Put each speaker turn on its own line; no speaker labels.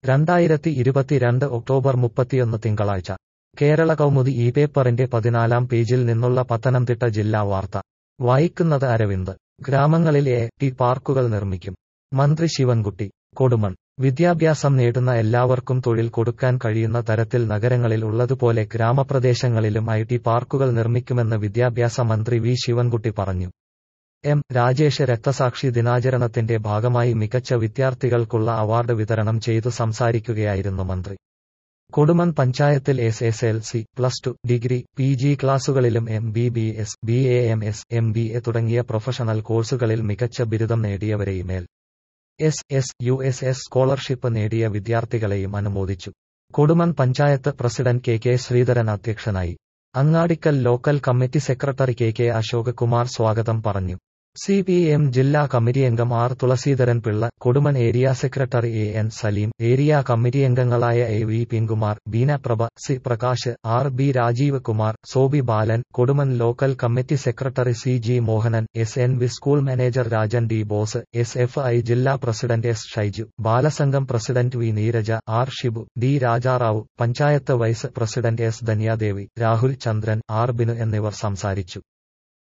രണ്ടായിരത്തി ഇരുപത്തിരണ്ട് ഒക്ടോബർ മുപ്പത്തിയൊന്ന് തിങ്കളാഴ്ച കേരള കൗമുദി ഈ പേപ്പറിന്റെ പതിനാലാം പേജിൽ നിന്നുള്ള പത്തനംതിട്ട ജില്ലാ വാർത്ത വായിക്കുന്നത് അരവിന്ദ് ഗ്രാമങ്ങളിൽ എ ടി പാർക്കുകൾ നിർമ്മിക്കും മന്ത്രി ശിവൻകുട്ടി കൊടുമൺ വിദ്യാഭ്യാസം നേടുന്ന എല്ലാവർക്കും തൊഴിൽ കൊടുക്കാൻ കഴിയുന്ന തരത്തിൽ നഗരങ്ങളിൽ ഉള്ളതുപോലെ ഗ്രാമപ്രദേശങ്ങളിലും ഐ ടി പാർക്കുകൾ നിർമ്മിക്കുമെന്ന് വിദ്യാഭ്യാസ മന്ത്രി വി ശിവൻകുട്ടി പറഞ്ഞു എം രാജേഷ് രക്തസാക്ഷി ദിനാചരണത്തിന്റെ ഭാഗമായി മികച്ച വിദ്യാർത്ഥികൾക്കുള്ള അവാർഡ് വിതരണം ചെയ്തു സംസാരിക്കുകയായിരുന്നു മന്ത്രി കൊടുമൺ പഞ്ചായത്തിൽ S S L C plus two degree P G ക്ലാസുകളിലും M B B S B A M S M B A തുടങ്ങിയ പ്രൊഫഷണൽ കോഴ്സുകളിൽ മികച്ച ബിരുദം നേടിയവരെയും L S S U S S scholarship നേടിയ വിദ്യാർത്ഥികളെയും അനുമോദിച്ചു Kodumon panchayat president K K Sreedharan അധ്യക്ഷനായി Angadikkal local committee secretary K K Ashok Kumar സ്വാഗതം പറഞ്ഞു സി പി എം ജില്ലാ കമ്മിറ്റി അംഗം R Thulaseedharan Pillai Kodumon area secretary A N Saleem area committee അംഗങ്ങളായ A V Pinkumar Beenaprabha C Prakash R B Rajeev Kumar Sobi Balan Kodumon local committee secretary C G Mohanan S N V school manager Rajan D Bose S F I ജില്ലാ president S Shaiju Balasangham president V Neeraja R Shibu D Rajarao panchayat vice president S Dhanyadevi Rahul Chandran R Binu എന്നിവർ സംസാരിച്ചു